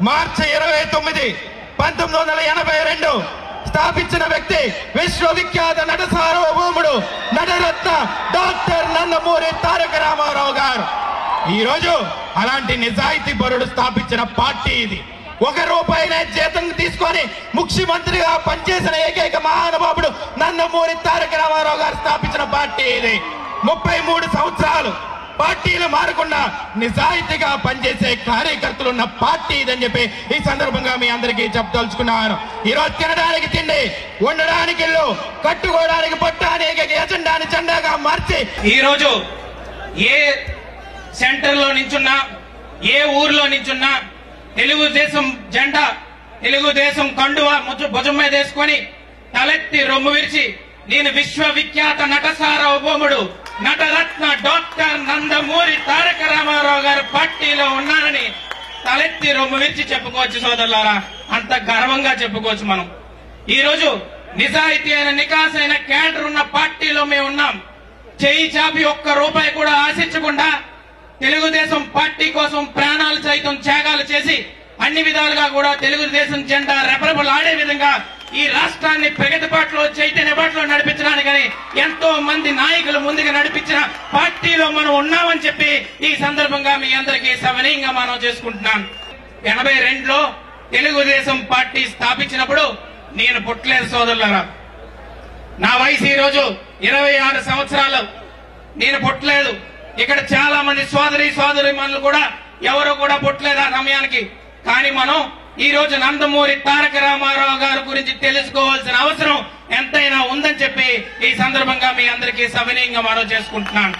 మార్చి ఇరవై తొమ్మిది పంతొమ్మిది వందల ఎనభై రెండు స్థాపించిన వ్యక్తి విశ్వవిఖ్యాత నట సార్వభౌముడు నటరత్న డాక్టర్ నందమూరి తారక రామారావు గారు ఈ రోజు అలాంటి నిజాయితీ పరుడు స్థాపించిన పార్టీ ఇది ఒక రూపాయినే జీతం తీసుకొని ముఖ్యమంత్రిగా పనిచేసిన ఏకైక మహానుభావుడు నందమూరి తారక రామారావు గారు స్థాపించిన పార్టీ ఇది ముప్పై మూడు సంవత్సరాలు పార్టీలు మారకుండా నిజాయితీగా పనిచేసే కార్యకర్తలు ఉన్న పార్టీ ఇదని చెప్పి ఈ సందర్భంగా మీ అందరికీ చెప్పదలుచుకున్నాను ఈ రోజు తినడానికి తిండి ఉండడానికి ఇల్లు కట్టుకోవడానికి పట్ట అనేక ఎజెండాని జెండాగా మార్చి ఈ రోజు ఏ సెంటర్ లో నించున్నా ఏ ఊర్లో నించున్నా తెలుగుదేశం జెండా తెలుగుదేశం కండువ ముచ్చు- భుజం మీద వేసుకొని తలెత్తి రొమ్ము విరిచి నేను విశ్వవిఖ్యాత నటసార్వభౌముడు నటరత్న డాక్టర్ నందమూరి తారక రామారావు గారి పార్టీలో ఉన్నానని తలెత్తి రొమ్ము విరిచి చెప్పుకోవచ్చు సోదరులారా అంత గర్వంగా చెప్పుకోవచ్చు మనం ఈ రోజు నిజాయితీ అయిన నికాసైన క్యాడర్ ఉన్న పార్టీలో మేము ఉన్నాం చేయి చాపి ఒక్క రూపాయి కూడా ఆశించకుండా తెలుగుదేశం పార్టీ కోసం ప్రాణాలు సైతం త్యాగాలు చేసి అన్ని విధాలుగా కూడా తెలుగుదేశం జెండా రెపరెపలాడే విధంగా ఈ రాష్ట్రాన్ని ప్రగతి బాటలో చైతన్య బాటలో నడిపించడానికని ఎంతో మంది నాయకులు ముందుగా నడిపించిన పార్టీలో మనం ఉన్నామని చెప్పి ఈ సందర్భంగా మీ అందరికీ సవినయంగా మనం చేసుకుంటున్నాం ఎనభై రెండులో తెలుగుదేశం పార్టీ స్థాపించినప్పుడు నేను పుట్టలేదు సోదరులారా నా వయసు ఈ రోజు ఇరవై ఆరు సంవత్సరాలు నేను పుట్టలేదు ఇక్కడ చాలా మంది సోదరి సోదరి మనులు కూడా ఎవరు కూడా పుట్టలేదు ఆ సమయానికి కానీ మనం ఈ రోజు నందమూరి తారక రామారావు గారి గురించి తెలుసుకోవాల్సిన అవసరం ఎంతైనా ఉందని చెప్పి ఈ సందర్భంగా మీ అందరికీ సవినయంగా మనం చేసుకుంటున్నాను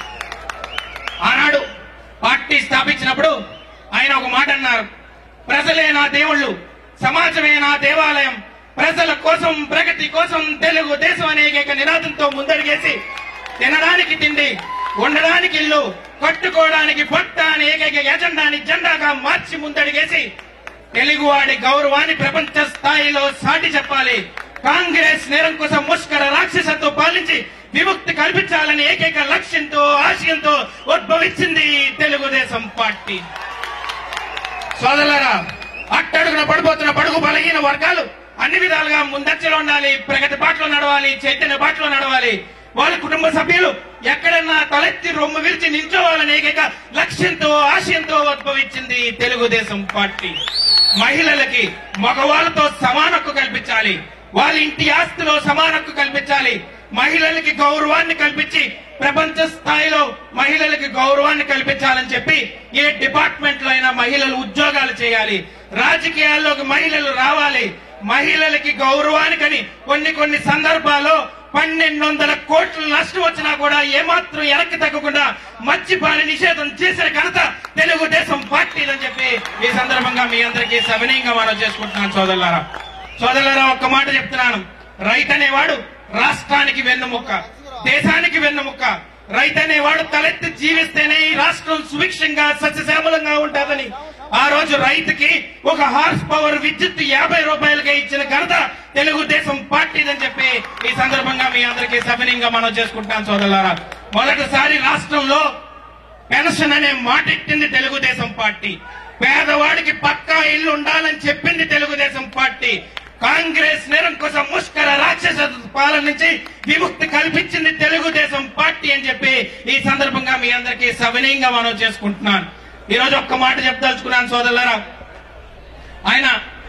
ఆనాడు పార్టీ స్థాపించినప్పుడు ఆయన ఒక మాట అన్నారు ప్రజలే నా దేవుళ్ళు సమాజమే నా దేవాలయం ప్రజల కోసం ప్రగతి కోసం తెలుగు దేశం అనే ఏకైక నినాదంతో ముందడిగేసి తినడానికి తిండి ఉండడానికి ఇల్లు కట్టుకోవడానికి పొట్ట అనే ఏకైక ఎజెండాని జెండాగా మార్చి ముందడిగేసి తెలుగువాడి గౌరవాన్ని ప్రపంచ స్థాయిలో సాటి చెప్పాలి కాంగ్రెస్ నిరంకుశ ముష్కర రాక్షసత్వం పాలించి విముక్తి కల్పించాలని ఏకైక లక్ష్యంతో ఆశయంతో ఉద్భవించింది తెలుగుదేశం పార్టీ సోదరులారా అట్టడుగున పడిపోతున్న పడుగు బలహీన వర్గాలు అన్ని విధాలుగా ముందచ్చలో ఉండాలి ప్రగతి బాటలో నడవాలి చైతన్య బాటలో నడవాలి వాళ్ళ కుటుంబ సభ్యులు ఎక్కడన్నా తలెత్తి రొమ్ము విరిచి నిల్చోవాలని ఏకైక లక్ష్యంతో ఆశయంతో ఉద్భవించింది తెలుగుదేశం పార్టీ మహిళలకి మగవాళ్ళతో సమానక్కు కల్పించాలి వాళ్ళ ఇంటి ఆస్తిలో సమానక్కు కల్పించాలి మహిళలకి గౌరవాన్ని కల్పించి ప్రపంచ స్థాయిలో మహిళలకి గౌరవాన్ని కల్పించాలని చెప్పి ఏ డిపార్ట్మెంట్ లో అయినా మహిళలు ఉద్యోగాలు చేయాలి రాజకీయాల్లోకి మహిళలు రావాలి మహిళలకి గౌరవానికని కొన్ని కొన్ని సందర్భాల్లో పన్నెండు వందల కోట్ల నష్టం వచ్చినా కూడా ఏమాత్రం వెనక్కి తగ్గకుండా మద్యపాన నిషేధం చేసిన ఘనత తెలుగుదేశం పార్టీదని చెప్పి ఈ సందర్భంగా మీ అందరికీ సవినయంగా మనం చేసుకుంటున్నాను సోదరులారా సోదరులారా ఒక్క మాట చెప్తున్నాను రైతు అనేవాడు రాష్ట్రానికి వెన్నుముక్క దేశానికి వెన్నుముక్క రైతు అనేవాడు తలెత్తి జీవిస్తేనే ఈ రాష్ట్రం సుభిక్షంగా సస్యశ్యామలంగా ఉంటుందని ఆ రోజు రైతుకి ఒక హార్స్ పవర్ విద్యుత్ యాభై రూపాయలకే ఇచ్చిన ఘనత తెలుగుదేశం పార్టీదని చెప్పి ఈ సందర్భంగా మీ అందరికీ సవినయంగా మనం చేసుకుంటాం సోదరులారా మొదటిసారి రాష్ట్రంలో పెన్షన్ అనే మాట ఎత్తింది తెలుగుదేశం పార్టీ పేదవాడికి పక్కా ఇల్లు ఉండాలని చెప్పింది తెలుగుదేశం పార్టీ కాంగ్రెస్ నిరంకుశ ముష్కర రాక్షస పాలన నుంచి విముక్తి కల్పించింది తెలుగుదేశం పార్టీ అని చెప్పి ఈ సందర్భంగా మీ అందరికీ సవినయంగా మనం చేసుకుంటున్నాను ఈ రోజు ఒక్క మాట చెప్పదలుచుకున్నాను సోదరులారా ఆయన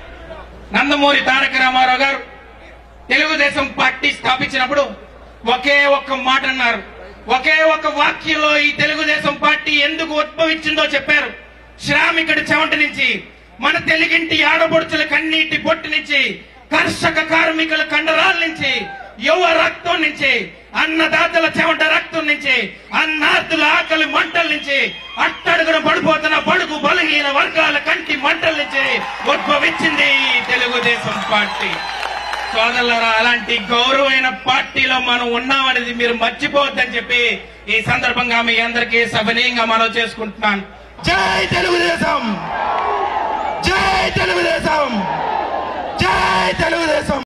నందమూరి తారక రామారావు గారు తెలుగుదేశం పార్టీ స్థాపించినప్పుడు ఒకే ఒక్క మాట అన్నారు ఒకే ఒక్క వాక్యంలో ఈ తెలుగుదేశం పార్టీ ఎందుకు ఉద్భవించిందో చెప్పారు శ్రామికుడి చెమట నుంచి మన తెలుగింటి ఆడబొడుచుల కన్నీటి పొట్టు నుంచి కర్షక కార్మికుల కండరాల నుంచి యువ రక్తం నుంచి అన్నదాతల చెమట రక్తం నుంచి అన్నార్థుల ఆకలి మంటల నుంచి అట్టడుగున పడిపోతున్న బడుగు బలహీన వర్గాల కంటి మంటల నుంచి ఉద్భవించింది ఈ తెలుగుదేశం పార్టీ సోదరులారా అలాంటి గౌరవమైన పార్టీలో మనం ఉన్నామనేది మీరు మర్చిపోవద్దని చెప్పి ఈ సందర్భంగా మీ అందరికీ సభనీయంగా మనం చేసుకుంటున్నాను జై తెలుగుదేశం జై తెలుగుదేశం జై తెలుగుదేశం